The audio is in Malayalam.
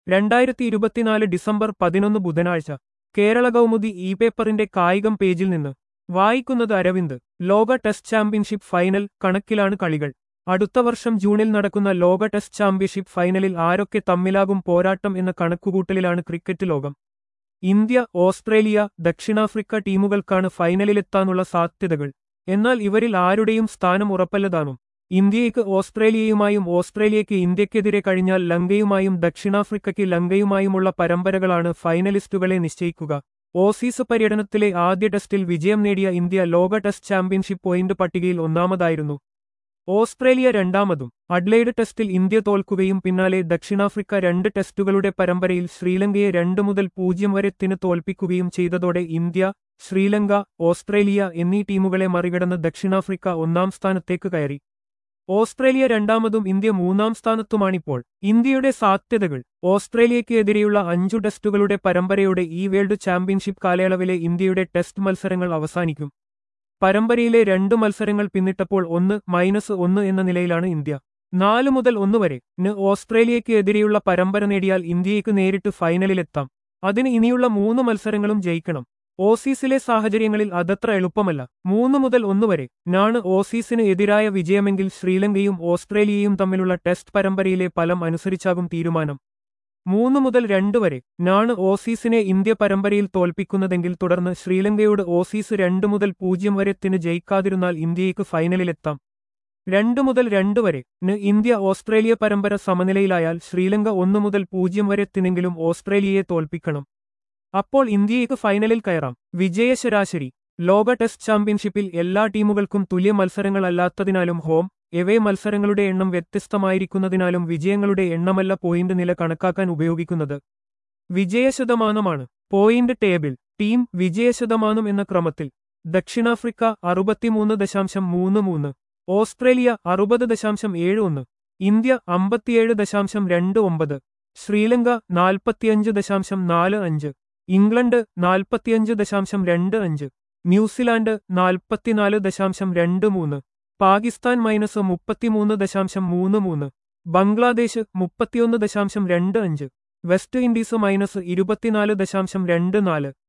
രണ്ടായിരത്തി ഇരുപത്തിനാല് ഡിസംബർ പതിനൊന്ന് ബുധനാഴ്ച കേരള കൗമുദി ഇ പേപ്പറിന്റെ കായികം പേജിൽ നിന്ന് വായിക്കുന്നത് അരവിന്ദ് ലോക ടെസ്റ്റ് ചാമ്പ്യൻഷിപ്പ് ഫൈനൽ കണക്കിലാണ് കളികൾ അടുത്ത വർഷം ജൂണിൽ നടക്കുന്ന ലോക ടെസ്റ്റ് ചാമ്പ്യൻഷിപ്പ് ഫൈനലിൽ ആരൊക്കെ തമ്മിലാകും പോരാട്ടം എന്ന കണക്കുകൂട്ടലിലാണ് ക്രിക്കറ്റ് ലോകം ഇന്ത്യ ഓസ്ട്രേലിയ ദക്ഷിണാഫ്രിക്ക ടീമുകൾക്കാണ് ഫൈനലിലെത്താനുള്ള സാധ്യതകൾ എന്നാൽ ഇവരിൽ ആരുടെയും സ്ഥാനം ഉറപ്പല്ലതാനും ഇന്ത്യയ്ക്ക് ഓസ്ട്രേലിയയുമായും ഓസ്ട്രേലിയയ്ക്ക് ഇന്ത്യക്കെതിരെ കഴിഞ്ഞാൽ ലങ്കയുമായും ദക്ഷിണാഫ്രിക്കയ്ക്ക് ലങ്കയുമായുമുള്ള പരമ്പരകളാണ് ഫൈനലിസ്റ്റുകളെ നിശ്ചയിക്കുക ഓസീസ് പര്യടനത്തിലെ ആദ്യ ടെസ്റ്റിൽ വിജയം നേടിയ ഇന്ത്യ ലോക ടെസ്റ്റ് ചാമ്പ്യൻഷിപ്പ് പോയിന്റ് പട്ടികയിൽ ഒന്നാമതായിരുന്നു ഓസ്ട്രേലിയ രണ്ടാമതും അഡ്ലൈഡ് ടെസ്റ്റിൽ ഇന്ത്യ തോൽക്കുകയും പിന്നാലെ ദക്ഷിണാഫ്രിക്ക രണ്ട് ടെസ്റ്റുകളുടെ പരമ്പരയിൽ ശ്രീലങ്കയെ രണ്ട് മുതൽ പൂജ്യം വരെ ത്തിന് തോൽപ്പിക്കുകയും ചെയ്തതോടെ ഇന്ത്യ ശ്രീലങ്ക ഓസ്ട്രേലിയ എന്നീ ടീമുകളെ മറികടന്ന് ദക്ഷിണാഫ്രിക്ക ഒന്നാം സ്ഥാനത്തേക്ക് കയറി ഓസ്ട്രേലിയ രണ്ടാമതും ഇന്ത്യ മൂന്നാം സ്ഥാനത്തുമാണിപ്പോൾ ഇന്ത്യയുടെ സാധ്യതകൾ ഓസ്ട്രേലിയയ്ക്ക് എതിരെയുള്ള അഞ്ചു ടെസ്റ്റുകളുടെ പരമ്പരയോടെ ഈ വേൾഡ് ചാമ്പ്യൻഷിപ്പ് കാലയളവിലെ ഇന്ത്യയുടെ ടെസ്റ്റ് മത്സരങ്ങൾ അവസാനിക്കും പരമ്പരയിലെ രണ്ടു മത്സരങ്ങൾ പിന്നിട്ടപ്പോൾ ഒന്ന് മൈനസ് ഒന്ന് എന്ന നിലയിലാണ് ഇന്ത്യ നാല് മുതൽ ഒന്ന് വരെ ന് ഓസ്ട്രേലിയയ്ക്ക് എതിരെയുള്ള പരമ്പര നേടിയാൽ ഇന്ത്യയ്ക്ക് നേരിട്ട് ഫൈനലിലെത്താം അതിന് ഇനിയുള്ള മൂന്ന് മത്സരങ്ങളും ജയിക്കണം ഓസീസിലെ സാഹചര്യങ്ങളിൽ അതത്ര എളുപ്പമല്ല മൂന്ന് മുതൽ ഒന്ന് വരെ നാണ് ഓസീസിന് എതിരായ വിജയമെങ്കിൽ ശ്രീലങ്കയും ഓസ്ട്രേലിയയും തമ്മിലുള്ള ടെസ്റ്റ് പരമ്പരയിലെ ഫലം അനുസരിച്ചാകും തീരുമാനം മൂന്ന് മുതൽ രണ്ട് വരെ നാണ് ഓസീസിനെ ഇന്ത്യ പരമ്പരയിൽ തോൽപ്പിക്കുന്നതെങ്കിൽ തുടർന്ന് ശ്രീലങ്കയോട് ഓസീസ് രണ്ട് മുതൽ പൂജ്യം വരെ ത്തിന് ജയിക്കാതിരുന്നാൽ ഇന്ത്യയ്ക്ക് ഫൈനലിലെത്താം രണ്ട് മുതൽ രണ്ട് വരെ ന് ഇന്ത്യ ഓസ്ട്രേലിയ പരമ്പര സമനിലയിലായാൽ ശ്രീലങ്ക ഒന്ന് മുതൽ പൂജ്യം വരെ ത്തിനെങ്കിലും ഓസ്ട്രേലിയയെ തോൽപ്പിക്കണം അപ്പോൾ ഇന്ത്യയ്ക്ക് ഫൈനലിൽ കയറാം വിജയശരാശരി ലോക ടെസ്റ്റ് ചാമ്പ്യൻഷിപ്പിൽ എല്ലാ ടീമുകൾക്കും തുല്യ മത്സരങ്ങളല്ലാത്തതിനാലും ഹോം എവേ മത്സരങ്ങളുടെ എണ്ണം വ്യത്യസ്തമായിരിക്കുന്നതിനാലും വിജയങ്ങളുടെ എണ്ണമല്ല പോയിന്റ് നില കണക്കാക്കാൻ ഉപയോഗിക്കുന്നത് വിജയശതമാനമാണ് പോയിന്റ് ടേബിൾ ടീം വിജയശതമാനം എന്ന ക്രമത്തിൽ ദക്ഷിണാഫ്രിക്ക അറുപത്തിമൂന്ന് ദശാംശം മൂന്ന് മൂന്ന് ഓസ്ട്രേലിയ അറുപത് ദശാംശം ഏഴ് ഒന്ന് ഇന്ത്യ അമ്പത്തിയേഴ് ദശാംശം രണ്ട് ഒമ്പത് ശ്രീലങ്ക നാൽപ്പത്തിയഞ്ച് ദശാംശം നാല് അഞ്ച് ഇംഗ്ലണ്ട് നാൽപ്പത്തിയഞ്ച് ദശാംശം രണ്ട് അഞ്ച് ന്യൂസിലാൻഡ് നാൽപ്പത്തിനാല് ദശാംശം രണ്ട് മൂന്ന് പാകിസ്ഥാൻ മൈനസ് മുപ്പത്തിമൂന്ന് ദശാംശം മൂന്ന് മൂന്ന് ബംഗ്ലാദേശ് മുപ്പത്തിയൊന്ന് ദശാംശം രണ്ട് അഞ്ച് വെസ്റ്റ് ഇൻഡീസ് മൈനസ് ഇരുപത്തിനാല് ദശാംശം രണ്ട് നാല്